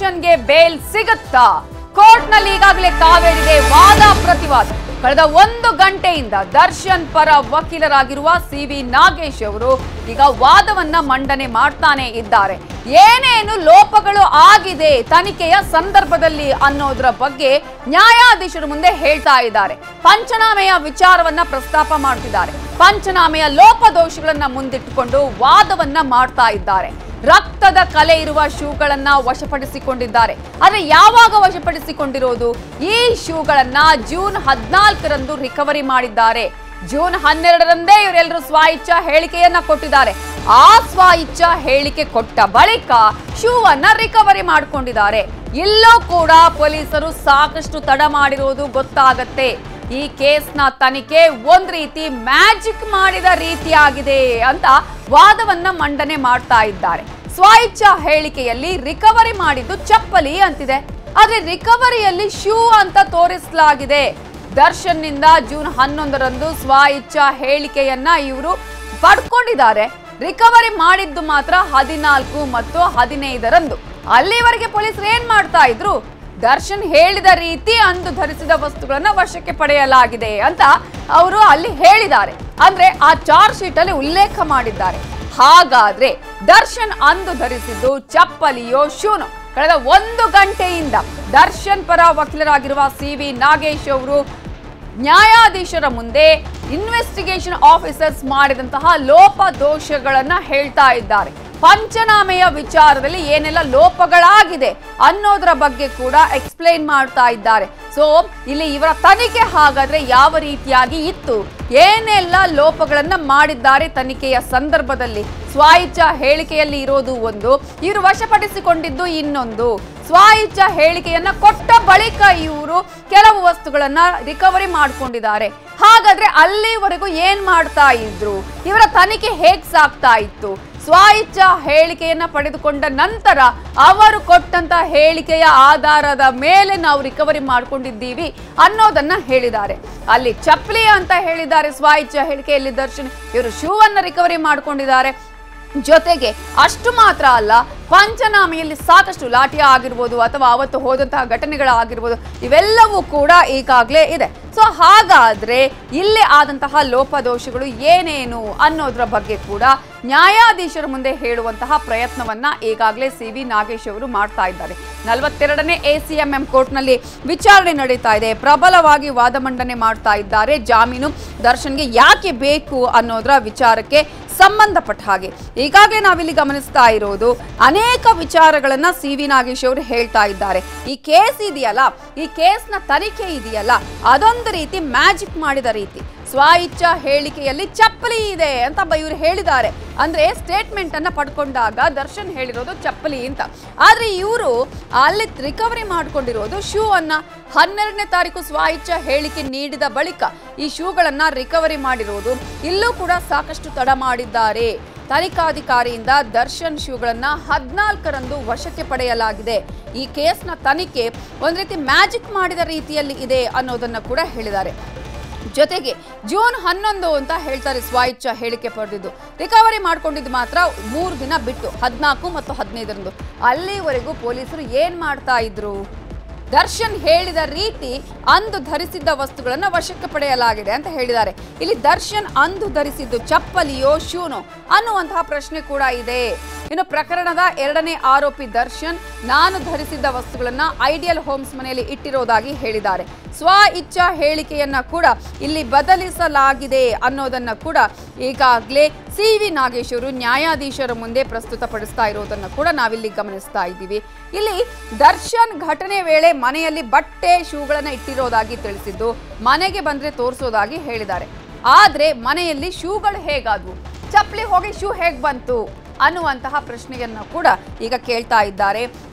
ದರ್ಶನ್ಗೆ ಬೇಲ್ ಸಿಗುತ್ತಾ ಕೋರ್ಟ್ನಲ್ಲಿ ಈಗಾಗಲೇ ಕಾವೇರಿಗೆ ವಾದ ಪ್ರತಿವಾದ ಕಳೆದ ಒಂದು ಗಂಟೆಯಿಂದ ದರ್ಶನ್ ಪರ ವಕೀಲರಾಗಿರುವ ಸಿ ವಿ ನಾಗೇಶ್ ಅವರು ಈಗ ವಾದವನ್ನ ಮಂಡನೆ ಮಾಡ್ತಾನೆ ಇದ್ದಾರೆ ಏನೇನು ಲೋಪಗಳು ಆಗಿದೆ ತನಿಖೆಯ ಸಂದರ್ಭದಲ್ಲಿ ಅನ್ನೋದ್ರ ಬಗ್ಗೆ ನ್ಯಾಯಾಧೀಶರ ಮುಂದೆ ಹೇಳ್ತಾ ಇದ್ದಾರೆ ಪಂಚನಾಮೆಯ ವಿಚಾರವನ್ನ ಪ್ರಸ್ತಾಪ ಮಾಡ್ತಿದ್ದಾರೆ ಪಂಚನಾಮೆಯ ಲೋಪದೋಷಗಳನ್ನ ಮುಂದಿಟ್ಟುಕೊಂಡು ವಾದವನ್ನ ಮಾಡ್ತಾ ಇದ್ದಾರೆ ರಕ್ತದ ಕಲೆ ಇರುವ ಶೂಗಳನ್ನ ವಶಪಡಿಸಿಕೊಂಡಿದ್ದಾರೆ ಆದ್ರೆ ಯಾವಾಗ ವಶಪಡಿಸಿಕೊಂಡಿರೋದು ಈ ಶೂಗಳನ್ನ ಜೂನ್ ಹದಿನಾಲ್ಕರಂದು ರಿಕವರಿ ಮಾಡಿದ್ದಾರೆ ಜೂನ್ ಹನ್ನೆರಡರಂದೇ ಇವರೆಲ್ಲರೂ ಸ್ವ ಹೇಳಿಕೆಯನ್ನ ಕೊಟ್ಟಿದ್ದಾರೆ ಆ ಸ್ವ ಇಚ್ಛಾ ಹೇಳಿಕೆ ಕೊಟ್ಟ ಬಳಿಕ ಶೂ ಅನ್ನ ರಿಕವರಿ ಮಾಡಿಕೊಂಡಿದ್ದಾರೆ ಇಲ್ಲೂ ಕೂಡ ಪೊಲೀಸರು ಸಾಕಷ್ಟು ತಡ ಮಾಡಿರೋದು ಗೊತ್ತಾಗತ್ತೆ ಈ ಕೇಸ್ನ ತನಿಖೆ ಒಂದ್ ರೀತಿ ಮ್ಯಾಜಿಕ್ ಮಾಡಿದ ರೀತಿಯಾಗಿದೆ ಅಂತ ವಾದವನ್ನ ಮಂಡನೆ ಮಾಡ್ತಾ ಇದ್ದಾರೆ ಸ್ವಇಚ್ಛಾ ಹೇಳಿಕೆಯಲ್ಲಿ ರಿಕವರಿ ಮಾಡಿದ್ದು ಚಪ್ಪಲಿ ಅಂತಿದೆ ಆದ್ರೆ ರಿಕವರಿಯಲ್ಲಿ ಶೂ ಅಂತ ತೋರಿಸಲಾಗಿದೆ ದರ್ಶನ್ನಿಂದ ಜೂನ್ ಹನ್ನೊಂದರಂದು ಸ್ವ ಇಚ್ಛಾ ಹೇಳಿಕೆಯನ್ನ ಇವರು ಪಡ್ಕೊಂಡಿದ್ದಾರೆ ರಿಕವರಿ ಮಾಡಿದ್ದು ಮಾತ್ರ ಹದಿನಾಲ್ಕು ಮತ್ತು ಹದಿನೈದರಂದು ಅಲ್ಲಿವರೆಗೆ ಪೊಲೀಸರು ಏನ್ ಮಾಡ್ತಾ ಇದ್ರು ದರ್ಶನ್ ಹೇಳಿದ ರೀತಿ ಅಂದು ಧರಿಸಿದ ವಸ್ತುಗಳನ್ನ ವಶಕ್ಕೆ ಪಡೆಯಲಾಗಿದೆ ಅಂತ ಅವರು ಅಲ್ಲಿ ಹೇಳಿದ್ದಾರೆ ಅಂದ್ರೆ ಆ ಚಾರ್ಜ್ ಶೀಟ್ ಅಲ್ಲಿ ಉಲ್ಲೇಖ ಮಾಡಿದ್ದಾರೆ ಹಾಗಾದ್ರೆ ದರ್ಶನ್ ಅಂದು ಧರಿಸಿದ್ದು ಚಪ್ಪಲಿಯೋ ಶೂನೋ ಕಳೆದ ಒಂದು ಗಂಟೆಯಿಂದ ದರ್ಶನ್ ಪರ ವಕೀಲರಾಗಿರುವ ಸಿ ವಿ ನಾಗೇಶ್ ಅವರು ನ್ಯಾಯಾಧೀಶರ ಮುಂದೆ ಇನ್ವೆಸ್ಟಿಗೇಷನ್ ಆಫೀಸರ್ಸ್ ಮಾಡಿದಂತಹ ಲೋಪ ದೋಷಗಳನ್ನ ಹೇಳ್ತಾ ಇದ್ದಾರೆ ಪಂಚನಾಮೆಯ ವಿಚಾರದಲ್ಲಿ ಏನೆಲ್ಲ ಲೋಪಗಳಾಗಿದೆ ಅನ್ನೋದರ ಬಗ್ಗೆ ಕೂಡ ಎಕ್ಸ್ಪ್ಲೈನ್ ಮಾಡ್ತಾ ಇದ್ದಾರೆ ಸೊ ಇಲ್ಲಿ ಇವರ ತನಿಖೆ ಹಾಗಾದ್ರೆ ಯಾವ ರೀತಿಯಾಗಿ ಇತ್ತು ಏನೆಲ್ಲ ಲೋಪಗಳನ್ನ ಮಾಡಿದ್ದಾರೆ ತನಿಖೆಯ ಸಂದರ್ಭದಲ್ಲಿ ಸ್ವಾಯಿಚ್ಛಾ ಹೇಳಿಕೆಯಲ್ಲಿ ಇರೋದು ಒಂದು ಇವರು ವಶಪಡಿಸಿಕೊಂಡಿದ್ದು ಇನ್ನೊಂದು ಸ್ವಾಯಿಚ್ಛ ಹೇಳಿಕೆಯನ್ನ ಕೊಟ್ಟ ಬಳಿಕ ಇವರು ಕೆಲವು ವಸ್ತುಗಳನ್ನ ರಿಕವರಿ ಮಾಡ್ಕೊಂಡಿದ್ದಾರೆ ಹಾಗಾದ್ರೆ ಅಲ್ಲಿವರೆಗೂ ಏನ್ ಮಾಡ್ತಾ ಇದ್ರು ಇವರ ತನಿಖೆ ಹೇಗ್ ಸಾಗ್ತಾ ಇತ್ತು ಸ್ವಾಯಿಚ್ಛ ಹೇಳಿಕೆಯನ್ನ ಪಡೆದುಕೊಂಡ ನಂತರ ಅವರು ಕೊಟ್ಟಂತ ಹೇಳಿಕೆಯ ಆಧಾರದ ಮೇಲೆ ನಾವು ರಿಕವರಿ ಮಾಡ್ಕೊಂಡಿದ್ದೀವಿ ಅನ್ನೋದನ್ನ ಹೇಳಿದ್ದಾರೆ ಅಲ್ಲಿ ಚಪ್ಪಲಿ ಅಂತ ಹೇಳಿದ್ದಾರೆ ಸ್ವಾಯಿಚ್ಛ ಹೇಳಿಕೆಯಲ್ಲಿ ದರ್ಶನ್ ಇವರು ಶೂ ಅನ್ನ ರಿಕವರಿ ಮಾಡ್ಕೊಂಡಿದ್ದಾರೆ ಜೊತೆಗೆ ಅಷ್ಟು ಮಾತ್ರ ಅಲ್ಲ ಪಂಚನಾಮೆಯಲ್ಲಿ ಸಾಕಷ್ಟು ಲಾಠಿ ಆಗಿರ್ಬೋದು ಅಥವಾ ಅವತ್ತು ಹೋದಂತಹ ಘಟನೆಗಳಾಗಿರ್ಬೋದು ಇವೆಲ್ಲವೂ ಕೂಡ ಈಗಾಗಲೇ ಇದೆ ಸೊ ಹಾಗಾದ್ರೆ ಇಲ್ಲಿ ಆದಂತಹ ಲೋಪದೋಷಗಳು ಏನೇನು ಅನ್ನೋದ್ರ ಬಗ್ಗೆ ಕೂಡ ನ್ಯಾಯಾಧೀಶರ ಮುಂದೆ ಹೇಳುವಂತಹ ಪ್ರಯತ್ನವನ್ನ ಈಗಾಗಲೇ ಸಿ ವಿ ನಾಗೇಶ್ ಅವರು ಮಾಡ್ತಾ ಇದ್ದಾರೆ ನಲವತ್ತೆರಡನೇ ಎ ಸಿ ಎಂ ಎಂ ಕೋರ್ಟ್ನಲ್ಲಿ ವಿಚಾರಣೆ ನಡೀತಾ ಇದೆ ಪ್ರಬಲವಾಗಿ ವಾದ ಮಂಡನೆ ಮಾಡ್ತಾ ಇದ್ದಾರೆ ಜಾಮೀನು ದರ್ಶನ್ಗೆ ಯಾಕೆ ಬೇಕು ಅನ್ನೋದ್ರ ವಿಚಾರಕ್ಕೆ ಸಂಬಂಧಪಟ್ಟ ಹಾಗೆ ಈಗಾಗಲೇ ನಾವಿಲ್ಲಿ ಗಮನಿಸ್ತಾ ಇರೋದು ಅನೇಕ ವಿಚಾರಗಳನ್ನ ಸಿ ವಿ ನಾಗೇಶ್ ಅವರು ಹೇಳ್ತಾ ಇದ್ದಾರೆ ಈ ಕೇಸ್ ಇದೆಯಲ್ಲ ಈ ಕೇಸ್ನ ತನಿಖೆ ಇದೆಯಲ್ಲ ಅದೊಂದು ರೀತಿ ಮ್ಯಾಜಿಕ್ ಮಾಡಿದ ರೀತಿ ಸ್ವ ಇಚ್ಛಾ ಹೇಳಿಕೆಯಲ್ಲಿ ಚಪ್ಪಲಿ ಇದೆ ಅಂತ ಬ- ಇವರು ಹೇಳಿದ್ದಾರೆ ಅಂದ್ರೆ ಸ್ಟೇಟ್ಮೆಂಟ್ ಅನ್ನ ಪಡ್ಕೊಂಡಾಗ ದರ್ಶನ್ ಹೇಳಿರೋದು ಚಪ್ಪಲಿ ಅಂತ ಆದ್ರೆ ಇವರು ಅಲ್ಲಿ ರಿಕವರಿ ಮಾಡ್ಕೊಂಡಿರೋದು ಶೂ ಅನ್ನ ಹನ್ನೆರಡನೇ ತಾರೀಕು ಸ್ವ ಇಚ್ಛಾ ಹೇಳಿಕೆ ನೀಡಿದ ಬಳಿಕ ಈ ಶೂಗಳನ್ನ ರಿಕವರಿ ಮಾಡಿರೋದು ಇಲ್ಲೂ ಕೂಡ ಸಾಕಷ್ಟು ತಡ ಮಾಡಿದ್ದಾರೆ ತನಿಖಾಧಿಕಾರಿಯಿಂದ ದರ್ಶನ್ ಶೂಗಳನ್ನ ಹದಿನಾಲ್ಕರಂದು ವಶಕ್ಕೆ ಪಡೆಯಲಾಗಿದೆ ಈ ಕೇಸ್ನ ತನಿಖೆ ಒಂದ್ ರೀತಿ ಮ್ಯಾಜಿಕ್ ಮಾಡಿದ ರೀತಿಯಲ್ಲಿ ಇದೆ ಅನ್ನೋದನ್ನ ಕೂಡ ಹೇಳಿದ್ದಾರೆ ಜೊತೆಗೆ ಜೂನ್ ಹನ್ನೊಂದು ಅಂತ ಹೇಳ್ತಾರೆ ಸ್ವಾಯಿಚ್ಛ ಹೇಳಿಕೆ ಪಡೆದಿದ್ದು ರಿಕವರಿ ಮಾಡ್ಕೊಂಡಿದ್ದು ಮಾತ್ರ ಮೂರು ದಿನ ಬಿಟ್ಟು ಹದಿನಾಲ್ಕು ಮತ್ತು ಹದಿನೈದರಂದು ಅಲ್ಲಿವರೆಗೂ ಪೊಲೀಸರು ಏನ್ ಮಾಡ್ತಾ ಇದ್ರು ದರ್ಶನ್ ಹೇಳಿದ ರೀತಿ ಅಂದು ಧರಿಸಿದ್ದ ವಸ್ತುಗಳನ್ನ ವಶಕ್ಕೆ ಪಡೆಯಲಾಗಿದೆ ಅಂತ ಹೇಳಿದ್ದಾರೆ ಇಲ್ಲಿ ದರ್ಶನ್ ಅಂದು ಧರಿಸಿದ್ದು ಚಪ್ಪಲಿಯೋ ಶೂನೋ ಅನ್ನುವಂತಹ ಪ್ರಶ್ನೆ ಕೂಡ ಇದೆ ಇನ್ನು ಪ್ರಕರಣದ ಎರಡನೇ ಆರೋಪಿ ದರ್ಶನ್ ನಾನು ಧರಿಸಿದ್ದ ವಸ್ತುಗಳನ್ನ ಐಡಿಯಲ್ ಹೋಮ್ಸ್ ಮನೆಯಲ್ಲಿ ಇಟ್ಟಿರೋದಾಗಿ ಹೇಳಿದ್ದಾರೆ ಸ್ವ ಇಚ್ಛಾ ಹೇಳಿಕೆಯನ್ನ ಕೂಡ ಇಲ್ಲಿ ಬದಲಿಸಲಾಗಿದೆ ಅನ್ನೋದನ್ನ ಕೂಡ ಈಗಾಗಲೇ ಸಿ ವಿ ನಾಗೇಶ್ ಅವರು ನ್ಯಾಯಾಧೀಶರ ಮುಂದೆ ಪ್ರಸ್ತುತಪಡಿಸ್ತಾ ಇರೋದನ್ನ ಕೂಡ ನಾವಿಲ್ಲಿ ಗಮನಿಸ್ತಾ ಇದ್ದೀವಿ ಇಲ್ಲಿ ದರ್ಶನ್ ಘಟನೆ ವೇಳೆ ಮನೆಯಲ್ಲಿ ಬಟ್ಟೆ ಶೂಗಳನ್ನ ಇಟ್ಟಿರೋದಾಗಿ ತಿಳಿಸಿದ್ದು ಮನೆಗೆ ಬಂದ್ರೆ ತೋರಿಸೋದಾಗಿ ಹೇಳಿದ್ದಾರೆ ಆದ್ರೆ ಮನೆಯಲ್ಲಿ ಶೂಗಳು ಹೇಗಾದ್ವು ಚಪ್ಪಲಿ ಹೋಗಿ ಶೂ ಹೇಗ್ ಬಂತು ಅನ್ನುವಂತಹ ಪ್ರಶ್ನೆಯನ್ನ ಕೂಡ ಈಗ ಕೇಳ್ತಾ ಇದ್ದಾರೆ